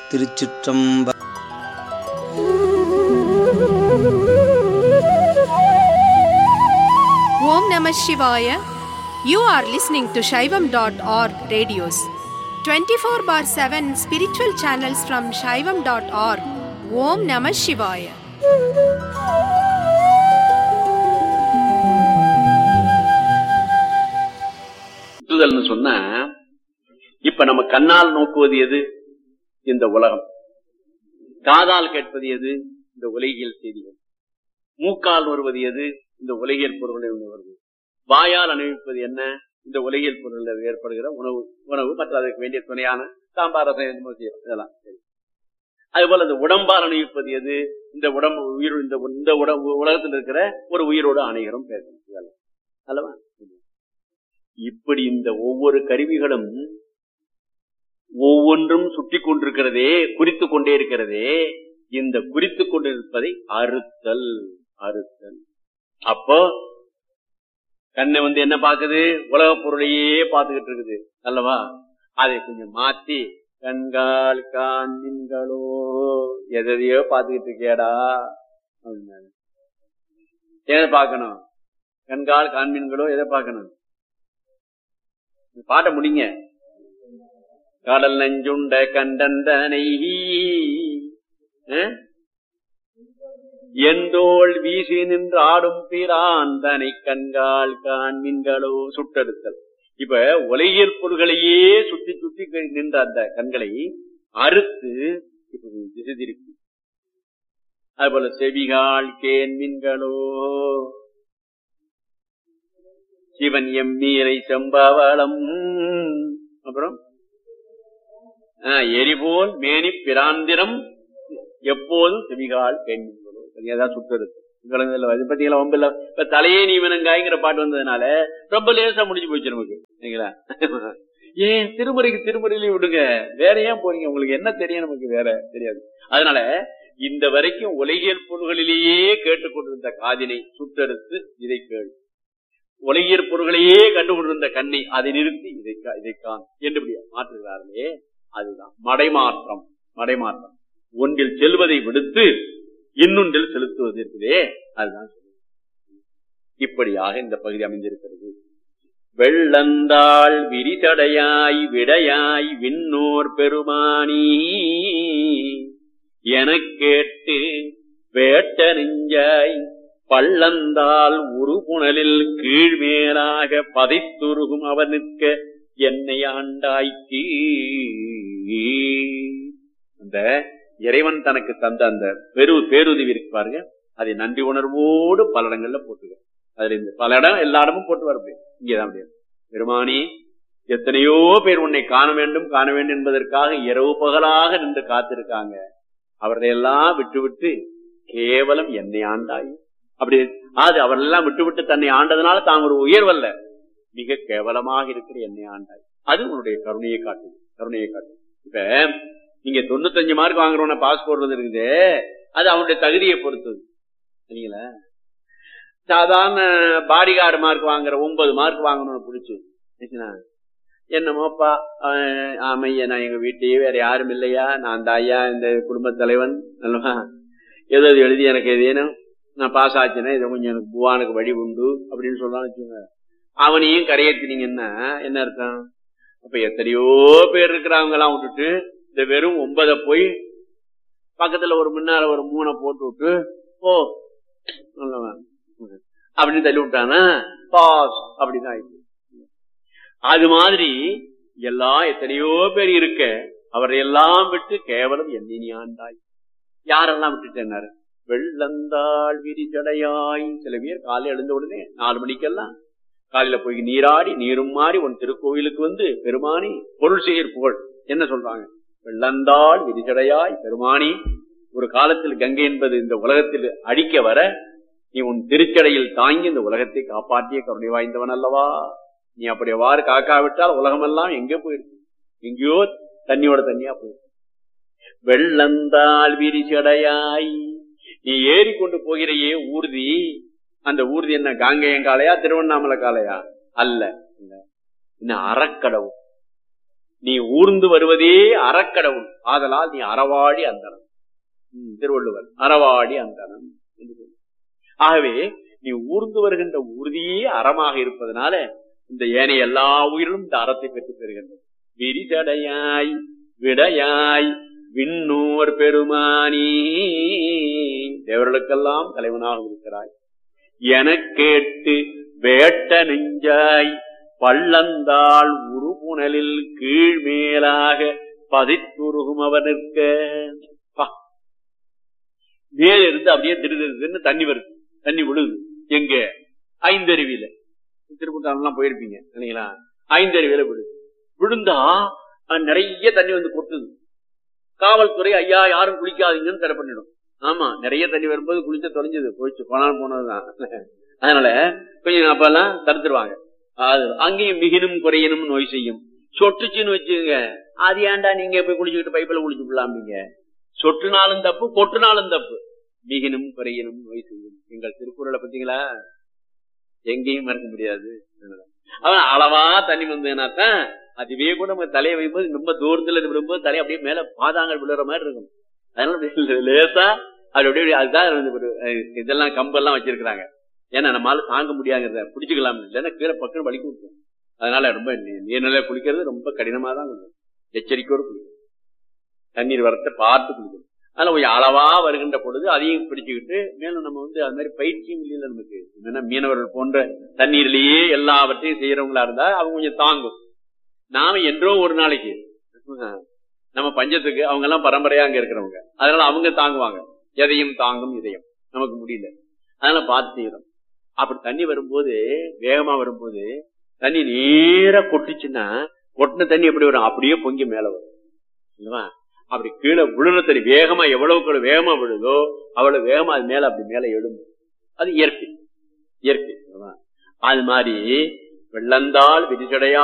திருச்சிற்றம்ப ஓம் நம சிவாய you are listening to Saivam dot org radios twenty four by seven spiritual channels from Saivam dot org ஓம் நம சிவாய சுற்றுதல்னு சொன்னா இப்ப நம்ம கண்ணால் நோக்குவது எது இந்த உலகம் காதால் கேட்பது எது இந்த உலகியல் செய்திகள் மூக்கால் வருவது எது இந்த உலகியல் பொருள்கள் வருவது வாயால் அணிவிப்பது என்ன இந்த உலகியல் பொருளில் ஏற்படுகிற உணவு உணவு மற்ற அதற்கு வேண்டிய துணையான சாம்பார் ரசம் என்னமோ செய்யறோம் இதெல்லாம் சரி அதுபோல இந்த உடம்பால் அணிவிப்பது எது இந்த உடம்பு உயிர் இந்த இந்த உடம்பு உலகத்தில் இருக்கிற ஒரு உயிரோடு அணைகிறோம் பேசணும் இதெல்லாம் அல்லவா இப்படி இந்த ஒவ்வொரு கருவிகளும் ஒவ்வொன்றும் சுட்டி கொண்டிருக்கிறதே குறித்து கொண்டே இருக்கிறதே இந்த குறித்து கொண்டிருப்பதை அறுத்தல் அறுத்தல் அப்போ கண்ணை வந்து என்ன பாக்குது உலக பொருளையே பார்த்துக்கிட்டு இருக்குது அல்லவா அதை கொஞ்சம் மாத்தி கண்கால் காண்களோ எதையோ பார்த்துக்கிட்டு இருக்கியாடா அப்படின்னாரு எதை பார்க்கணும் கண்கால் காண்மீன்களோ எதை பார்க்கணும் பாட்ட முடிங்க கடல் நஞ்சுண்ட கண்டந்தனை எந்தோள் வீசி நின்று ஆடும் பிரான் தனை கண்கால் காண்மீன்களோ சுட்டெடுத்தல் இப்ப உலகியல் பொருள்களையே சுத்தி சுத்தி நின்ற அந்த கண்களை அறுத்து இப்ப திசை திருப்பி அதுபோல செவிகால் கேன்மீன்களோ சிவன் எம்மீரை செம்பவளம் அப்புறம் எரிபோல் மேனி பிராந்திரம் எப்போதும் செவிகால் கேள்விங்களோ ஏதாவது சுட்டு பத்திங்களா ரொம்ப இல்ல இப்ப தலையே நீ வேணுங்காய்ங்கிற பாட்டு வந்ததுனால ரொம்ப லேசா முடிஞ்சு போச்சு நமக்கு சரிங்களா ஏன் திருமுறைக்கு திருமுறையிலையும் விடுங்க வேற ஏன் போறீங்க உங்களுக்கு என்ன தெரியும் நமக்கு வேற தெரியாது அதனால இந்த வரைக்கும் உலகியல் பொருள்களிலேயே கேட்டுக்கொண்டிருந்த காதினை சுட்டெடுத்து இதை கேள் உலகியற் பொருள்களையே கண்டுகொண்டிருந்த கண்ணை அதை நிறுத்தி இதை இதைக்கான் என்று மாற்றுகிறார்களே அதுதான் மடைமாற்றம் மடைமாற்றம் ஒன்றில் செல்வதை விடுத்து இன்னொன்றில் செலுத்துவது இருக்குதே அதுதான் இப்படியாக இந்த பகுதி அமைந்திருக்கிறது வெள்ளந்தாள் விரிதடையாய் விடையாய் விண்ணோர் பெருமானி என கேட்டு வேட்ட நெஞ்சாய் பள்ளந்தால் உருபுணலில் கீழ்மேலாக பதைத்துருகும் அவர் நிற்க என்னை ஆண்டாய்க்கு அந்த இறைவன் தனக்கு தந்த அந்த பெரு பேருதவி இருக்கு பாருங்க அதை நன்றி உணர்வோடு பல இடங்கள்ல போட்டுக்க அதுல இந்த பல இடம் எல்லா இடமும் போட்டு வர முடியும் இங்கேதான் முடியாது பெருமானி எத்தனையோ பேர் உன்னை காண வேண்டும் காண வேண்டும் என்பதற்காக இரவு பகலாக நின்று காத்திருக்காங்க அவர்களையெல்லாம் விட்டு விட்டு கேவலம் என்னை ஆண்டாய் அப்படி அது அவரெல்லாம் விட்டு விட்டு தன்னை ஆண்டதுனால தான் ஒரு உயர்வல்ல மிக கேவலமாக இருக்கிற என்னை ஆண்டாய் அது உன்னுடைய கருணையை காட்டுது கருணையை காட்டுது இப்ப நீங்க தொண்ணூத்தஞ்சு மார்க் வாங்குறவன பாஸ் போடுறது இருக்குது அது அவனுடைய தகுதியை பொறுத்தது சரிங்களா சாதாரண பாடி கார்டு மார்க் வாங்குற ஒன்பது மார்க் வாங்கணும்னு பிடிச்சு என்னமோப்பா ஆமையா நான் எங்க வீட்டையே வேற யாரும் இல்லையா நான் தாயா இந்த குடும்ப தலைவன் அல்லவா ஏதோ எழுதி எனக்கு எதேனும் நான் பாஸ் ஆச்சுன்னா இதை கொஞ்சம் எனக்கு புவானுக்கு வழி உண்டு அப்படின்னு சொல்லலாம் வச்சுங்க அவனையும் கரையேற்றினீங்கன்னா என்ன அர்த்தம் அப்ப எத்தனையோ பேர் இருக்கிறவங்க எல்லாம் விட்டுட்டு இந்த வெறும் ஒன்பதை போய் பக்கத்துல ஒரு முன்னால ஒரு மூணை போட்டு விட்டு ஓ அப்படின்னு தள்ளி விட்டானா பாஸ் அப்படிதான் ஆயிடுச்சு அது மாதிரி எல்லாம் எத்தனையோ பேர் இருக்க அவரை எல்லாம் விட்டு கேவலம் எண்ணி ஆண்டாய் யாரெல்லாம் விட்டுட்டேன்னாரு வெள்ளந்தாள் விரிச்சடையாய் சில பேர் காலையில் எழுந்த உடனே நாலு மணிக்கெல்லாம் காலையில போய் நீராடி நீரும் மாறி உன் திருக்கோயிலுக்கு வந்து பெருமானி பொருள் செய்யற் புகழ் என்ன சொல்றாங்க வெள்ளந்தாள் விரிச்சடையாய் பெருமானி ஒரு காலத்தில் கங்கை என்பது இந்த உலகத்தில் அடிக்க வர நீ உன் திருச்சடையில் தாங்கி இந்த உலகத்தை காப்பாற்றிய கருணை வாய்ந்தவன் அல்லவா நீ அப்படி எவ்வாறு காக்காவிட்டால் உலகமெல்லாம் எங்கே போயிருக்கு எங்கேயோ தண்ணியோட தண்ணியா போயிருக்கு வெள்ளந்தாள் விரிச்சடையாய் நீ ஏறி கொண்டு போகிறையே ஊர்தி அந்த ஊர்தி என்ன காங்கேயம் காளையா திருவண்ணாமலை காளையா அல்ல இன்னும் அறக்கடவு நீ ஊர்ந்து வருவதே அறக்கடவுள் ஆதலால் நீ அறவாடி அந்தனம் ம், திருவள்ளுவர் அறவாடி அந்தனம் என்று சொல்லி. ஆகவே நீ ஊர்ந்து வருகின்ற உறுதியே அறமாக இருப்பதனால இந்த ஏனைய எல்லா உயிரும் இந்த அறத்தை பெற்றுப் பெறுகின்றன விரிதடையாய் விடையாய் விண்ணோர் பெருமானி தேவர்களுக்கெல்லாம் தலைவனாக இருக்கிறாய் எனக் கேட்டு வேட்ட நெஞ்சாய் பள்ளந்தாள் உருபுணலில் கீழ்மேலாக பதித்துருகும் அவனுக்க பா. மேல இருந்து அப்படியே திரு தண்ணி வருது தண்ணி விழுது எங்க ஐந்தருவியில திருப்பத்தாலாம் போயிருப்பீங்க இல்லைங்களா ஐந்தருவியில விழுது விழுந்தா அஹ், நிறைய தண்ணி வந்து கொட்டுது காவல்துறை ஐயா யாரும் குளிக்காதீங்கன்னு தடை பண்ணிடும் ஆமா நிறைய தண்ணி வரும்போது குளிச்ச தொலைஞ்சது போயிடுச்சு போனாலும் போனதுதான் அதனால கொஞ்சம் அப்பெல்லாம் தடுத்துருவாங்க அது அங்கேயும் மிகினும் குறையனும் நோய் செய்யும் சொட்டுச்சுன்னு வச்சுங்க அது ஏன்டா நீங்க போய் குளிச்சுக்கிட்டு பைப்பில் குளிச்சுக்கலாம் நீங்க சொட்டுனாலும் தப்பு கொட்டுனாலும் தப்பு மிகினும் குறையனும் நோய் செய்யும் எங்கள் திருக்குறளை பார்த்தீங்களா எங்கேயும் மறக்க முடியாது அவன் அளவா தண்ணி வந்ததுனாத்தான் அதுவே கூட நம்ம தலையை வைக்கும்போது ரொம்ப தூரத்துல விடும்போது தலை அப்படியே மேல பாதாங்கள் விழுற மாதிரி இருக்கும் அதனால அப்படியே லேசா அது அப்படியே அதுதான் வந்து ஒரு, அஹ், இதெல்லாம் கம்பெல்லாம் வச்சிருக்கிறாங்க ஏன்னா நம்மளால தாங்க முடியாங்கிறத பிடிச்சுக்கலாம் இல்லைன்னா கீழே பக்கம் வலிக்கு விட்டுரும் அதனால ரொம்ப நீ- நீர்நிலை குளிக்கிறது ரொம்ப கடினமா தான் இருக்கும் எச்சரிக்கையோடு குளிக்கணும் தண்ணீர் வரத்தை பார்த்து குளிக்கணும் அதனால கொஞ்சம் அளவா வருகின்ற பொழுது அதையும் பிடிச்சுக்கிட்டு மேலும் நம்ம வந்து அது மாதிரி பயிற்சியும் இல்லையில நமக்கு என்னன்னா மீனவர்கள் போன்ற தண்ணீர்லயே எல்லாவற்றையும் செய்யறவங்களா இருந்தா அவங்க கொஞ்சம் தாங்கும் நாம என்றோ ஒரு நாளைக்கு நம்ம பஞ்சத்துக்கு அவங்க எல்லாம் பரம்பரையா அங்க இருக்கிறவங்க அதனால அவங்க தாங்குவாங்க எதையும் தாங்கும் இதயம் நமக்கு முடியல அதனால பார்த்து செய்யறோம் அப்படி தண்ணி வரும்போது வேகமா வரும்போது தண்ணி நேரா கொட்டுச்சுன்னா கொட்டின தண்ணி எப்படி வரும் அப்படியே பொங்கி மேல வரும் இல்லவா அப்படி கீழே விழுற தண்ணி வேகமா எவ்வளவுக்கு வேகமா விழுதோ அவ்வளவு வேகமா அது மேல அப்படி மேல எழும்பும் அது இயற்கை இயற்கை இல்லவா? அது மாதிரி வெள்ளந்தால் விரிசடையா